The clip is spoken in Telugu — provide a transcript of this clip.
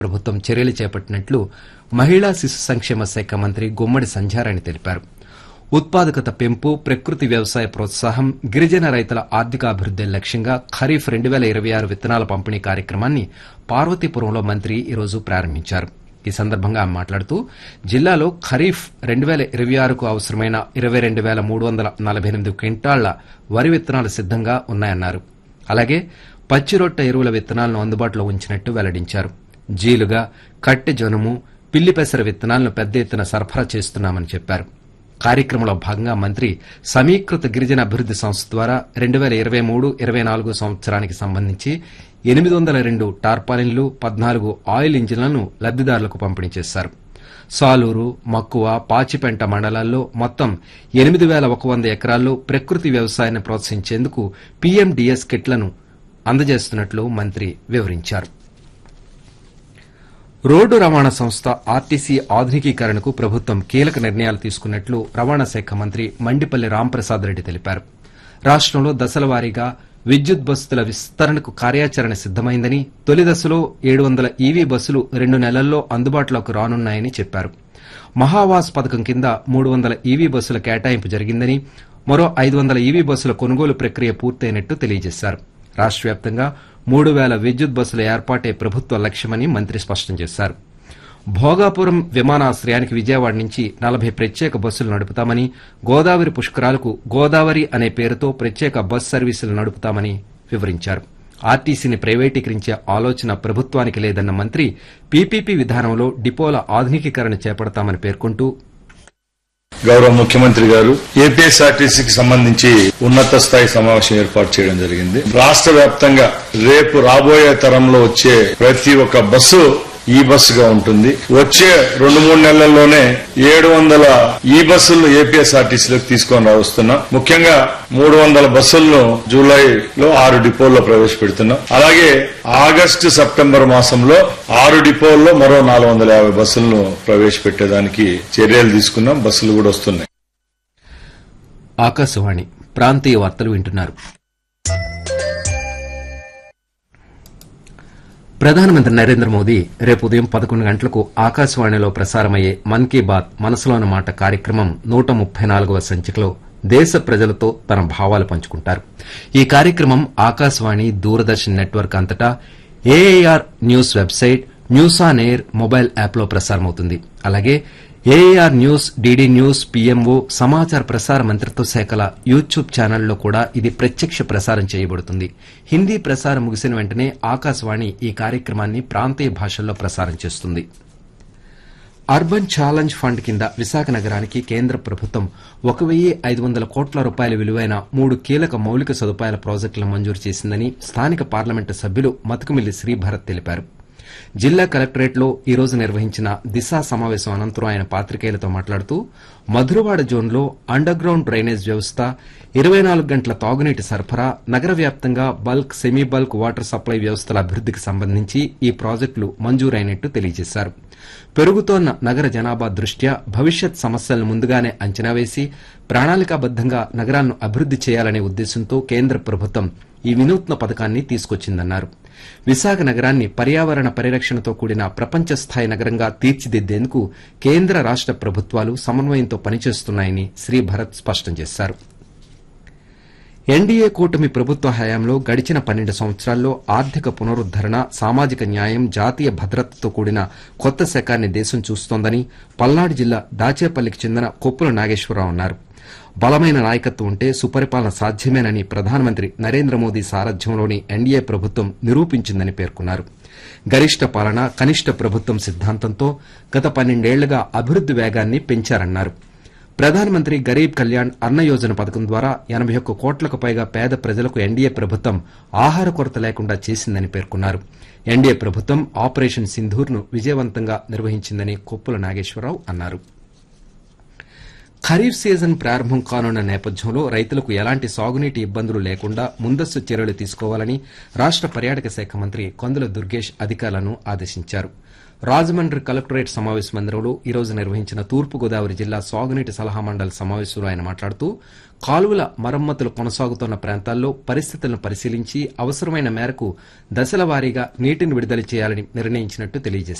ప్రభుత్వం చర్యలు చేపట్టినట్లు మహిళా శిశు సంక్షేమ శాఖ మంత్రి గుమ్మడి సంధ్యారాణి తెలిపారు ఉత్పాదకత పెంపు ప్రకృతి వ్యవసాయ ప్రోత్సాహం గిరిజన రైతుల ఆర్థికాభివృద్ది లక్ష్యంగా ఖరీఫ్ రెండు వేల ఇరవై ఆరు విత్తనాల పంపిణీ కార్యక్రమాన్ని పార్వతీపురంలో మంత్రి ఈరోజు ప్రారంభించారు ఈ సందర్భంగా ఆమె మాట్లాడుతూ జిల్లాలో ఖరీఫ్ రెండు వేల ఇరవై ఆరుకు అవసరమైన ఇరవై రెండు వేల మూడు వందల నలభై ఎనిమిది క్వింటాళ్ల వరి విత్తనాలు సిద్దంగా ఉన్నాయన్నారు అలాగే పచ్చిరొట్ట ఎరువుల విత్తనాలను అందుబాటులో ఉంచినట్టు వెల్లడించారు జీలుగా కట్టె జనుము పిల్లి పెసర విత్తనాలను పెద్ద ఎత్తున సరఫరా చేస్తున్నామని చెప్పారు కార్యక్రమంలో భాగంగా మంత్రి సమీకృత గిరిజన అభివృద్ది సంస్థ ద్వారా రెండు వేల ఇరవై మూడు ఇరవై నాలుగు సంవత్సరానికి సంబంధించి ఎనిమిది వందల రెండు టార్పాలిన్లు పద్నాలుగు ఆయిల్ ఇంజిన్లను లబ్దిదారులకు పంపిణీ చేశారు సాలూరు మక్కువ పాచిపెంట మండలాల్లో మొత్తం ఎనిమిది వేల ఒక వంద ఎకరాల్లో ప్రకృతి వ్యవసాయాన్ని ప్రోత్సహించేందుకు పీఎండీఎస్ కిట్లను అందజేస్తున్నట్లు మంత్రి వివరించారు రోడ్డు రవాణా సంస్థ ఆర్టీసీ ఆధునికీకరణకు ప్రభుత్వం కీలక నిర్ణయాలు తీసుకున్నట్లు రవాణా శాఖ మంత్రి మండిపల్లి రాంప్రసాద్ రెడ్డి తెలిపారు రాష్టంలో దశల వారీగా విద్యుత్ బస్సుల విస్తరణకు కార్యాచరణ సిద్దమైందని తొలి దశలో ఏడు వందల ఈవీ బస్సులు రెండు నెలల్లో అందుబాటులోకి రానున్నాయని చెప్పారు మహావాస్ పథకం కింద మూడు వందల ఈవీ బస్సుల కేటాయింపు జరిగిందని మరో ఐదు వందల ఈవీ బస్సుల కొనుగోలు ప్రక్రియ పూర్తయినట్టు తెలియజేశారు రాష్ట వ్యాప్తంగా మూడు వేల విద్యుత్ బస్సుల ఏర్పాటే ప్రభుత్వ లక్ష్యమని మంత్రి స్పష్టం చేశారు భోగాపురం విమానాశ్రయానికి విజయవాడ నుంచి నలభై ప్రత్యేక బస్సులు నడుపుతామని గోదావరి పుష్కరాలకు గోదావరి అనే పేరుతో ప్రత్యేక బస్ సర్వీసులు నడుపుతామని వివరించారు ఆర్టీసీని ప్రైవేటీకరించే ఆలోచన ప్రభుత్వానికి లేదన్న మంత్రి పీపీపీ విధానంలో డిపోల ఆధునికీకరణ చేపడతామని పేర్కొంటూ గౌరవ ముఖ్యమంత్రి గారు ఏపీఎస్ఆర్టీసీకి సంబంధించి ఉన్నత స్థాయి సమావేశం ఏర్పాటు చేయడం జరిగింది రాష్ట్ర వ్యాప్తంగా రేపు రాబోయే తరంలో వచ్చే ప్రతి ఒక్క బస్సు ఈ బస్సుగా ఉంటుంది వచ్చే రెండు మూడు నెలల్లోనే ఏడు వందల ఈ బస్సులను ఏపీఎస్ఆర్టీసీలోకి తీసుకొని వస్తున్నాం ముఖ్యంగా మూడు వందల బస్సులను జూలైలో ఆరు డిపోల్లో ప్రవేశపెడుతున్నాం అలాగే ఆగస్టు సెప్టెంబర్ మాసంలో ఆరు డిపోల్లో మరో నాలుగు వందల యాభై బస్సులను ప్రవేశపెట్టేదానికి చర్యలు తీసుకున్నాం బస్సులు కూడా వస్తున్నాయి ఆకాశవాణి ప్రాంతీయ వార్తలు వింటున్నారు ప్రధానమంత్రి నరేంద్ర మోదీ రేపు ఉదయం పదకొండు గంటలకు ఆకాశవాణిలో ప్రసారమయ్యే మన్ కీ బాత్ మనసులోని మాట కార్యక్రమం నూట ముప్పై నాలుగవ సంచికలో దేశ ప్రజలతో తన భావాలు పంచుకుంటారు ఈ కార్యక్రమం ఆకాశవాణి దూరదర్శన్ నెట్వర్క్ అంతటా AIR news website news on air mobile యాప్లో ప్రసారమవుతుంది అలాగే AIR news DD news PMO సమాచార ప్రసార మంత్రిత్వ శాఖల యూట్యూబ్ ఛానల్లో కూడా ఇది ప్రత్యక్ష ప్రసారం చేయబడుతుంది హిందీ ప్రసారం ముగిసిన వెంటనే ఆకాశవాణి ఈ కార్యక్రమాన్ని ప్రాంతీయ భాషల్లో ప్రసారం చేస్తుంది అర్బన్ ఛాలెంజ్ ఫండ్ కింద విశాఖ నగరానికి కేంద్ర ప్రభుత్వం ఒక వెయ్యి ఐదు వందల కోట్ల రూపాయల విలువైన మూడు కీలక మౌలిక సదుపాయాల ప్రాజెక్టులను మంజూరు చేసిందని స్థానిక పార్లమెంటు సభ్యులు మతుకుమిల్లి శ్రీభరత్ తెలిపారు జిల్లా కలెక్టరేట్లో ఈ రోజు నిర్వహించిన దిశా సమావేశం అనంతరం ఆయన పాత్రికేయులతో మాట్లాడుతూ మధురవాడ జోన్లో అండర్ గ్రౌండ్ డ్రైనేజ్ వ్యవస్థ ఇరవై నాలుగు గంటల తాగునీటి సరఫరా నగర వ్యాప్తంగా bulk semi bulk water supply వ్యవస్థల అభివృద్దికి సంబంధించి ఈ ప్రాజెక్టులు మంజూరైనట్టు తెలియజేశారు పెరుగుతోన్న నగర జనాభా దృష్ట్యా భవిష్యత్ సమస్యలను ముందుగానే అంచనా వేసి ప్రణాళికాబద్దంగా నగరాలను అభివృద్ది చేయాలనే ఉద్దేశంతో కేంద్ర ప్రభుత్వం ఈ వినూత్న పథకాన్ని తీసుకొచ్చిందన్నారు విశాఖ నగరాన్ని పర్యావరణ పరిరక్షణతో కూడిన ప్రపంచ స్థాయి నగరంగా తీర్చిదిద్దేందుకు కేంద్ర రాష్ట ప్రభుత్వాలు సమన్వయంతో పనిచేస్తున్నాయని శ్రీభరత్ స్పష్టం చేశారు ఎన్డీఏ కూటమి ప్రభుత్వ హయాంలో గడిచిన పన్నెండు సంవత్సరాల్లో ఆర్థిక పునరుద్దరణ సామాజిక న్యాయం జాతీయ భద్రతతో కూడిన కొత్త శకాన్ని దేశం చూస్తోందని పల్నాడు జిల్లా దాచేపల్లికి చెందిన కొప్పుల నాగేశ్వరరావు అన్నారు బలమైన నాయకత్వం ఉంటే సుపరిపాలన సాధ్యమేనని ప్రధానమంత్రి నరేంద్ర మోదీ సారథ్యంలోని ఎన్డీఏ ప్రభుత్వం నిరూపించిందని పేర్కొన్నారు గరిష్ట పాలన కనిష్ట ప్రభుత్వం సిద్దాంతంతో గత పన్నెండేళ్లుగా అభివృద్ది వేగాన్ని పెంచారన్నారు ప్రధానమంత్రి గరీబ్ కళ్యాణ్ అన్న యోజన పథకం ద్వారా ఎనబై ఒక్క కోట్లకు పైగా పేద ప్రజలకు ఎన్డీఏ ప్రభుత్వం ఆహార కొరత లేకుండా చేసిందని పేర్కొన్నారు ఎన్డీఏ ప్రభుత్వం ఆపరేషన్ సింధూర్ను విజయవంతంగా నిర్వహించిందని కొప్పుల నాగేశ్వరరావు అన్నారు ఖరీఫ్ సీజన్ ప్రారంభం కానున్న నేపథ్యంలో రైతులకు ఎలాంటి సాగునీటి ఇబ్బందులు లేకుండా ముందస్తు చర్యలు తీసుకోవాలని రాష్ట పర్యాటక శాఖ మంత్రి కొందల దుర్గేష్ అధికారులను ఆదేశించారు రాజమండ్రి కలెక్టరేట్ సమావేశ మందిరంలో ఈ రోజు నిర్వహించిన తూర్పుగోదావరి జిల్లా సాగునీటి సలహా మండలి సమావేశంలో ఆయన మాట్లాడుతూ కాలువల మరమ్మతులు కొనసాగుతున్న ప్రాంతాల్లో పరిస్థితులను పరిశీలించి అవసరమైన మేరకు దశల వారీగా నీటిని విడుదల చేయాలని నిర్ణయించినట్టు తెలియజేశారు